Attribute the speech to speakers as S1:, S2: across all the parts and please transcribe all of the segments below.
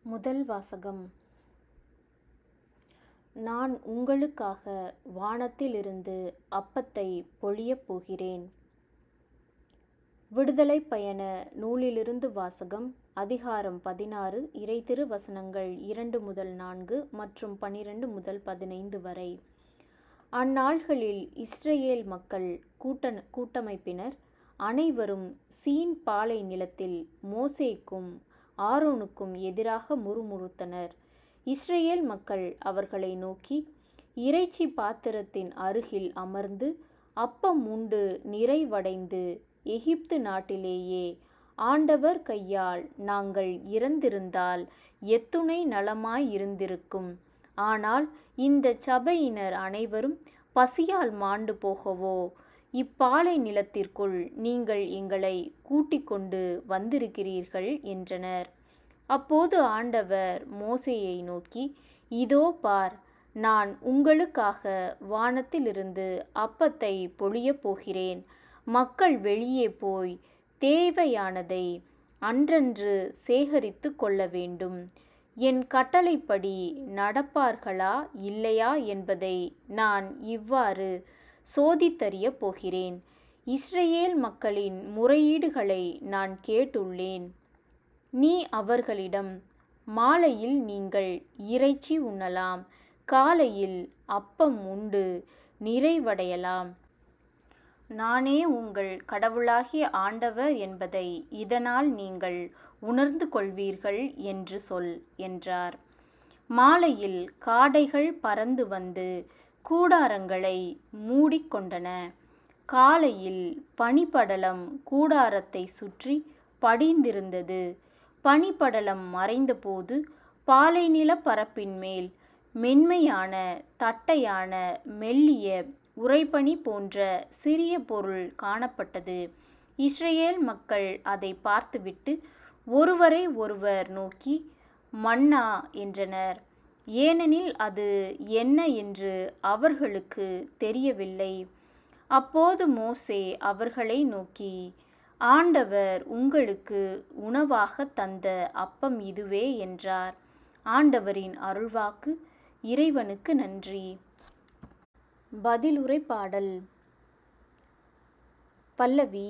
S1: முதல் வாசகம் நான் உங்களுக்காக வானத்திலிருந்து அப்பத்தை பொழியப் போகிறேன். விடுதலைப் பயண நூலிலிருந்து வாசகம் அதிகாரம் பதினாறு இறைத்திரு வசனங்கள் இரண்டு முதல் நான்கு மற்றும் பனிரெண்டு முதல் பதினைந்து வரை. அந்நாள்களில் இஸ்ரயேல் மக்கள் கூட்ட கூட்டமைப்பினர் அனைவரும் சீன் பாலை நிலத்தில் மோசேக்கும் ஆரோனுக்கும் எதிராக முறுமுறுத்தனர். இஸ்ரயேல் மக்கள் அவர்களை நோக்கி இறைச்சி பாத்திரத்தின் அருகில் அமர்ந்து அப்பம் உண்டு நிறைவடைந்து எகிப்து நாட்டிலேயே ஆண்டவர் கையால் நாங்கள் இறந்திருந்தால் எத்துணை நலமாயிருந்திருக்கும். ஆனால் இந்தச் சபையினர் அனைவரும் பசியால் மாண்டு போகவோ இப்பாலை நிலத்திற்குள் நீங்கள் எங்களைக் கூட்டிக் கொண்டு வந்திருக்கிறீர்கள் என்றனர். அப்போது ஆண்டவர் மோசேயை நோக்கி இதோ பார் நான் உங்களுக்காக வானத்திலிருந்து அப்பத்தைப் பொழியப் போகிறேன். மக்கள் வெளியே போய் தேவையானதை அன்றன்று சேகரித்துக் கொள்ள வேண்டும். என் கட்டளைப்படி நடப்பார்களா இல்லையா என்பதை நான் இவ்வாறு சோதித்தறியப் போகிறேன். இஸ்ரயேல் மக்களின் முறையீடுகளை நான் கேட்டுள்ளேன். நீ அவர்களிடம் மாலையில் நீங்கள் இறைச்சி உண்ணலாம் காலையில் அப்பம் உண்டு நிறைவடையலாம். நானே உங்கள் கடவுளாகிய ஆண்டவர் என்பதை இதனால் நீங்கள் உணர்ந்து கொள்வீர்கள் என்று சொல் என்றார். மாலையில் காடைகள் பறந்து வந்து கூடாரங்களை மூடிக் கொண்டன. காலையில் பனிப்படலம் கூடாரத்தைச் சுற்றிப் படிந்திருந்தது. பனிப்படலம் மறைந்தபோது பாலைநிலப் பரப்பின்மேல் மென்மையான தட்டையான மெல்லிய உறைபனி போன்ற சிறிய பொருள் காணப்பட்டது. இஸ்ரயேல் மக்கள் அதைப் பார்த்துவிட்டு ஒருவரை ஒருவர் நோக்கி மன்னா என்றனர். ஏனெனில் அது என்ன என்று அவர்களுக்குத் தெரியவில்லை. அப்போது மோசே அவர்களை நோக்கி ஆண்டவர் உங்களுக்கு உணவாகத் தந்த அப்பம் இதுவே என்றார். ஆண்டவரின் அருள்வாக்கு இறைவனுக்கு நன்றி. பதிலுரை பாடல் பல்லவி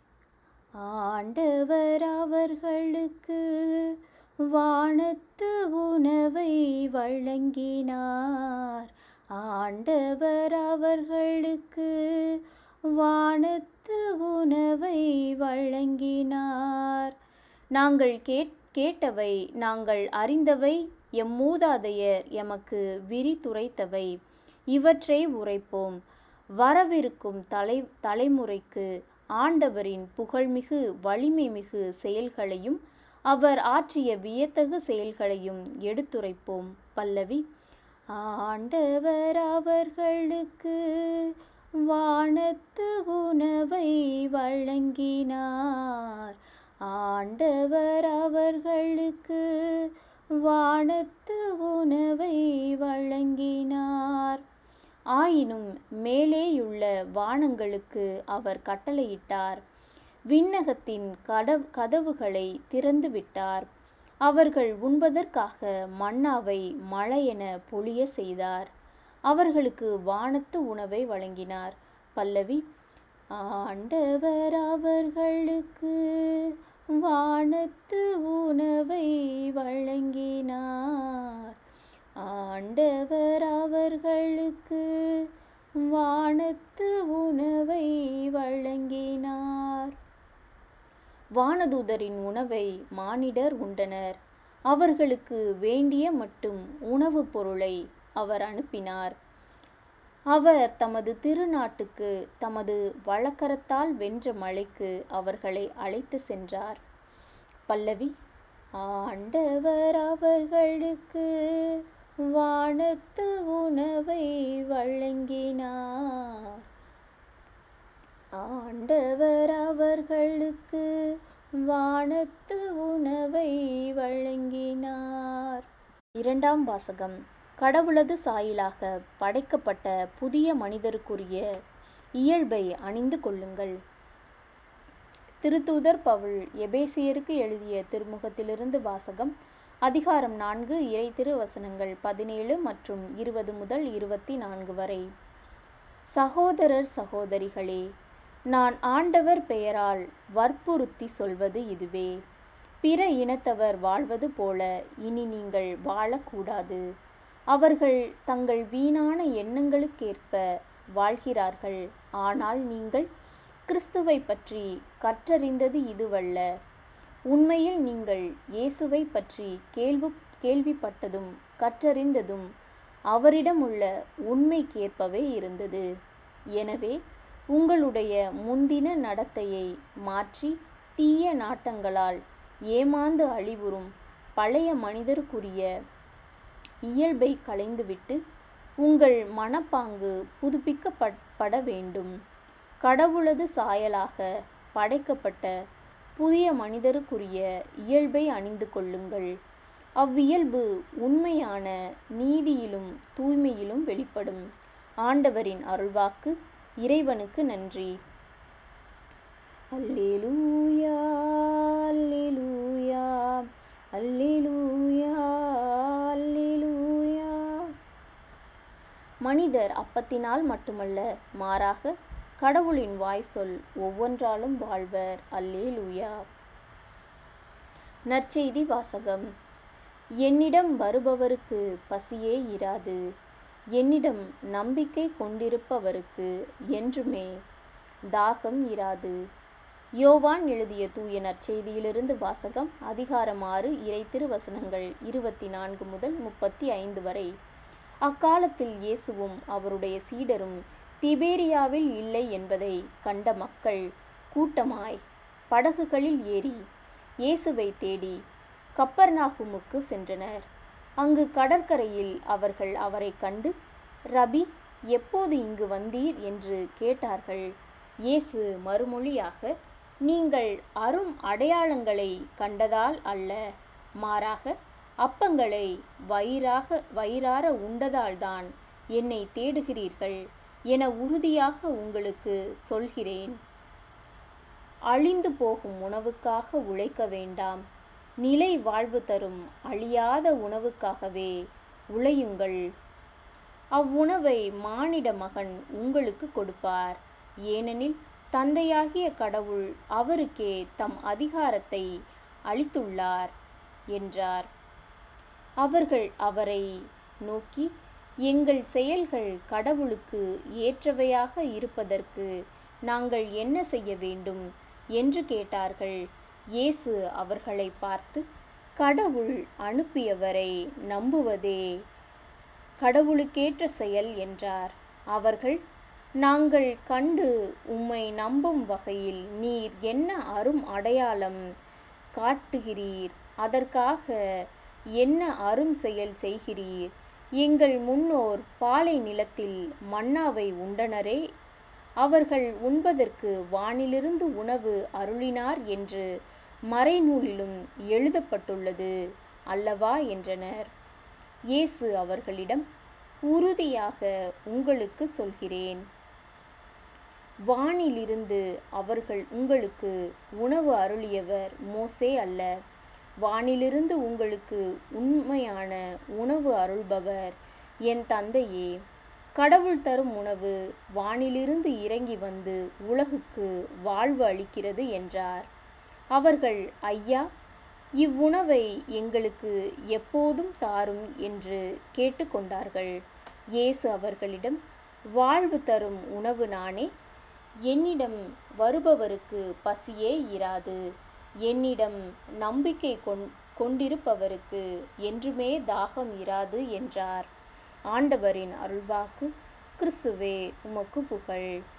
S1: ஆண்டவர் அவர்களுக்கு வானத்து உணவை வழங்கினார். ஆண்டவர் அவர்களுக்கு வானத்து உணவை வழங்கினார். நாங்கள் கேட்டவை நாங்கள் அறிந்தவை எம் மூதாதையர் எமக்கு விரித்துரைத்தவை இவற்றை உரைப்போம். வரவிருக்கும் தலைமுறைக்கு ஆண்டவரின் புகழ்மிகு வலிமைமிகு செயல்களையும் அவர் ஆற்றிய வியத்தகு செயல்களையும் எடுத்துரைப்போம். பல்லவி ஆண்டவர் அவர்களுக்கு வானத்து உணவை வழங்கினார். ஆண்டவர் அவர்களுக்கு வானத்து உணவை வழங்கினார். ஆயினும் மேலேயுள்ள வானங்களுக்கு அவர் கட்டளையிட்டார். விண்ணகத்தின் கதவுகளைத் திறந்து விட்டார். அவர்கள் உண்பதற்காக மன்னாவை மழையெனப் பொழியச் செய்தார். அவர்களுக்கு வானத்து உணவை வழங்கினார். பல்லவி ஆண்டவர் அவர்களுக்கு வானத்து உணவை வழங்கினார். ஆண்டவர் அவர்களுக்கு வானத்து உணவை வழங்கினார். வானதூதரின் உணவை மானிடர் உண்டனர். அவர்களுக்கு வேண்டிய மட்டும் உணவுப் பொருளை அவர் அனுப்பினார். அவர் தமது திருநாட்டுக்குத் தமது வலக்கரத்தால் வென்ற மலைக்கு அவர்களை அழைத்துச் சென்றார். பல்லவி ஆண்டவர் அவர்களுக்கு வானத்து உணவை வழங்கினார். ஆண்டவர் அவர்களுக்கு வானத்து உணவை வழங்கினார். இரண்டாம் வாசகம் கடவுளது சாயலாகப் படைக்கப்பட்ட புதிய மனிதருக்குரிய இயல்பை அணிந்து கொள்ளுங்கள். திருத்தூதர் பவுல் எபேசியருக்கு எழுதிய திருமுகத்திலிருந்து வாசகம் அதிகாரம் நான்கு இறை திருவசனங்கள் பதினேழு மற்றும் இருபது முதல் இருபத்தி நான்கு வரை சகோதரர் சகோதரிகளே நான் ஆண்டவர் பெயரால் வற்புறுத்தி சொல்வது இதுவே பிற இனத்தவர் வாழ்வது போல இனி நீங்கள் வாழக்கூடாது அவர்கள் தங்கள் வீணான எண்ணங்களுக்கேற்ப வாழ்கிறார்கள் ஆனால் நீங்கள் கிறிஸ்துவை பற்றி கற்றறிந்தது இதுவல்ல உண்மையில் நீங்கள் இயேசுவை பற்றி கேள்வி கேள்விப்பட்டதும் கற்றறிந்ததும் அவரிடம் உள்ள உண்மைக்கேற்பவே இருந்தது எனவே உங்களுடைய முந்தின நடத்தையை மாற்றி தீய நாட்டங்களால் ஏமாந்து அழிவுறும் பழைய மனிதருக்குரிய இயல்பை களைந்துவிட்டு உங்கள் மனப்பாங்கு புதுப்பிக்கப்பட வேண்டும் கடவுளது சாயலாக படைக்கப்பட்ட புதிய மனிதருக்குரிய இயல்பை அணிந்து கொள்ளுங்கள் அவ்வியல்பு உண்மையான நீதியிலும் தூய்மையிலும் வெளிப்படும் ஆண்டவரின் அருள்வாக்கு இறைவனுக்கு நன்றி அல்லேலூயா அல்லேலூயா அல்லேலூயா அல்லேலூயா மனிதர் அப்பத்தினால் மட்டுமல்ல மாறாக கடவுளின் வாய் சொல் ஒவ்வொன்றாலும் வாழ்வர் அல்லேலூயா நற்செய்தி வாசகம் என்னிடம் வருபவருக்கு பசியே இராது என்னிடம் நம்பிக்கை கொண்டிருப்பவருக்கு என்றுமே தாகம் இராது யோவான் எழுதிய தூய நற்செய்தியிலிருந்து வாசகம் அதிகாரம் ஆறு இறை திருவசனங்கள் இருபத்தி நான்கு முதல் முப்பத்தி ஐந்து வரை அக்காலத்தில் இயேசுவும் அவருடைய சீடரும் திபேரியாவில் இல்லை என்பதை கண்ட மக்கள் கூட்டமாய் படகுகளில் ஏறி இயேசுவை தேடி கப்பர்நாகுமுக்கு சென்றனர் அங்கு கடற்கரையில் அவர்கள் அவரை கண்டு ரபி எப்போது இங்கு வந்தீர் என்று கேட்டார்கள் இயேசு மறுமொழியாக நீங்கள் அரும் அடையாளங்களை கண்டதால் அல்ல மாறாக அப்பங்களை வயிறாக வயிறார உண்டதால்தான் என்னை தேடுகிறீர்கள் என உறுதியாக உங்களுக்கு சொல்கிறேன் அழிந்து போகும் உணவுக்காக உழைக்க வேண்டாம் நிலை வாழ்வு தரும் அழியாத உணவுக்காகவே உழையுங்கள் அவ்வுணவை மானிட மகன் உங்களுக்கு கொடுப்பார் ஏனெனில் தந்தையாகிய கடவுள் அவருக்கே தம் அதிகாரத்தை அளித்துள்ளார் என்றார் அவர்கள் அவரை நோக்கி எங்கள் செயல்கள் கடவுளுக்கு ஏற்றவையாக இருப்பதற்கு நாங்கள் என்ன செய்ய வேண்டும் என்று கேட்டார்கள் இயேசு அவர்களை பார்த்து கடவுள் அனுப்பியவரை நம்புவதே கடவுளுக்கேற்ற செயல் என்றார் அவர்கள் நாங்கள் கண்டு உம்மை நம்பும் வகையில் நீர் என்ன அரும் அடையாளம் காட்டுகிறீர் அதற்காக என்ன அரும் செயல் செய்கிறீர் எங்கள் முன்னோர் பாலை நிலத்தில் மன்னாவை உண்டனரே அவர்கள் உண்பதற்கு வானிலிருந்து உணவு அருளினார் என்று மறைநூலிலும் எழுதப்பட்டுள்ளது அல்லவா என்றனர் இயேசு அவர்களிடம் உறுதியாக உங்களுக்கு சொல்கிறேன் வானிலிருந்து அவர்கள் உங்களுக்கு உணவு அருளியவர் மோசே அல்ல வானிலிருந்து உங்களுக்கு உண்மையான உணவு அருள்பவர் என் தந்தையே கடவுள் தரும் உணவு வானிலிருந்து இறங்கி வந்து உலகுக்கு வாழ்வு அளிக்கிறது என்றார் அவர்கள் ஐயா இவ்வுணவை எங்களுக்கு எப்போதும் தாரும் என்று கேட்டுக்கொண்டார்கள் இயேசு அவர்களிடம் வாழ்வு தரும் உணவு நானே என்னிடம் வருபவருக்கு பசியே இராது என்னிடம் நம்பிக்கை கொண் கொண்டிருப்பவருக்கு என்றுமே தாகம் இராது என்றார் ஆண்டவரின் அருள்வாக்கு கிறிஸ்துவே உமக்கு புகழ்